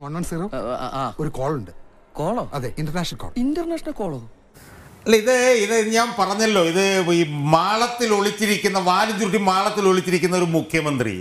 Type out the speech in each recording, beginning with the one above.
One one zero ആ ഒരു call ഉണ്ട് കോളോ അതെ ഇന്റർനാഷണൽ കോൾ ഇന്റർനാഷണൽ കോളോ അല്ല ഇത് ഇത് ഞാൻ പറഞ്ഞല്ലോ ഇത് ഈ മാളത്തിൽ ഒളിച്ചിരിക്കുന്ന വാലും ചുരുട്ടി മാളത്തിൽ ഒളിച്ചിരിക്കുന്ന ഒരു മുഖ്യമന്ത്രി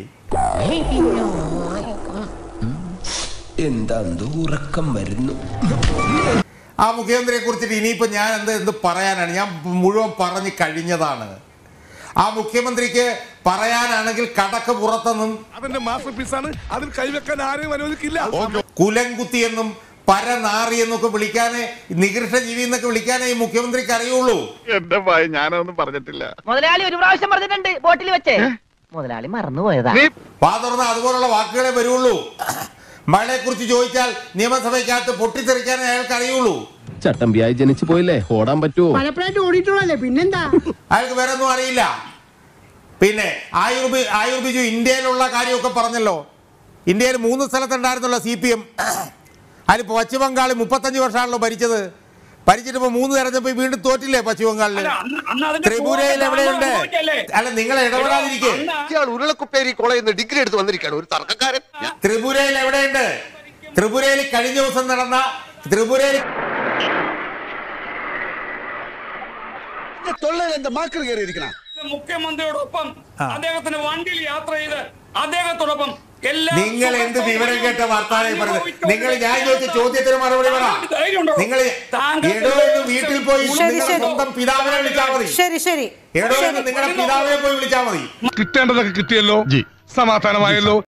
എന്താ ഉറക്കം വരുന്നു ആ മുഖ്യമന്ത്രിയെ കുറിച്ചിട്ട് ഇനിയിപ്പോ ഞാൻ എന്ത് എന്ത് പറയാനാണ് ഞാൻ മുഴുവൻ പറഞ്ഞു കഴിഞ്ഞതാണ് ആ മുഖ്യമന്ത്രിക്ക് പറയാനാണെങ്കിൽ കടക്ക് പുറത്തെന്നും അതിന്റെ മാസ്റ്റർ പീസാണ് അതിൽ കൈവെക്കാൻ ആരെയും അനുവദിക്കില്ല കുലംകുത്തി എന്നും പരനാറി എന്നൊക്കെ വിളിക്കാനേ നികൃഷ്ട ജീവി എന്നൊക്കെ വിളിക്കാനേ ഈ മുഖ്യമന്ത്രിക്ക് അറിയുള്ളൂ എന്റെ ഭയ ഞാനൊന്നും പറഞ്ഞിട്ടില്ല മുതലാളി ഒരു പ്രാവശ്യം പറഞ്ഞിട്ടുണ്ട് ബോട്ടിൽ വെച്ച് മുതലാളി മറന്നുപോയതാ വാ തുറന്ന് അതുപോലുള്ള വാക്കുകളെ വരുള്ളൂ മഴയെ കുറിച്ച് ചോദിച്ചാൽ നിയമസഭയ്ക്കകത്ത് പൊട്ടിത്തെറിക്കാനേ അയാൾക്ക് അറിയുള്ളൂ ചട്ടമ്പിയായി ജനിച്ചു പോയില്ലേ ഓടാൻ പറ്റുമോ പലപ്പോഴായിട്ട് ഓടിയിട്ടുള്ളല്ലേ പിന്നെന്താ അയാൾക്ക് വേറെ ഒന്നും അറിയില്ല പിന്നെ ആയുർ ബി ആയുർ ബിജു ഇന്ത്യയിലുള്ള കാര്യമൊക്കെ പറഞ്ഞല്ലോ ഇന്ത്യയിൽ മൂന്ന് സ്ഥലത്തുണ്ടായിരുന്നല്ലോ സി പി എം അതിലിപ്പോൾ പശ്ചിമ ബംഗാളിൽ മുപ്പത്തഞ്ച് വർഷമാണല്ലോ ഭരിച്ചത് ഭരിച്ചിട്ട് ഇപ്പോൾ മൂന്ന് തെരഞ്ഞെടുപ്പ് വീണ്ടും തോറ്റില്ലേ പശ്ചിമ ബംഗാളിൽ ത്രിപുരയിൽ എവിടെയുണ്ട് അല്ല നിങ്ങൾ ഇടപെടാതിരിക്കേ ഇയാൾ ഉരുളക്കുപ്പേരി കോളേജിൽ നിന്ന് ഡിഗ്രി എടുത്ത് വന്നിരിക്കുകയാണ് ഒരു തർക്കക്കാരൻ ത്രിപുരയിൽ എവിടെയുണ്ട് ത്രിപുരയിൽ കഴിഞ്ഞ ദിവസം നടന്ന ത്രിപുരയിൽ മുഖ്യമന്ത്രിയോടൊപ്പം അദ്ദേഹത്തിന് വണ്ടിയിൽ യാത്ര ചെയ്ത് അദ്ദേഹത്തോടൊപ്പം എല്ലാ നിങ്ങൾ എന്ത് വിവരം കേട്ട വാർത്താനായി പറഞ്ഞത് നിങ്ങൾ ഞാൻ ചോദിച്ച ചോദ്യത്തിന് മറുപടി പറ നിങ്ങൾ എടോ എന്ന് വീട്ടിൽ പോയി ശരി, നിങ്ങളുടെ ശരി. സ്വന്തം പിതാവിനെ വിളിച്ചാൽ മതി ശരി ശരി എടോ എന്ന് നിങ്ങളുടെ പിതാവിനെ പോയി വിളിച്ചാൽ മതി കിട്ടേണ്ടതൊക്കെ കിട്ടിയല്ലോ സമാധാനമായല്ലോ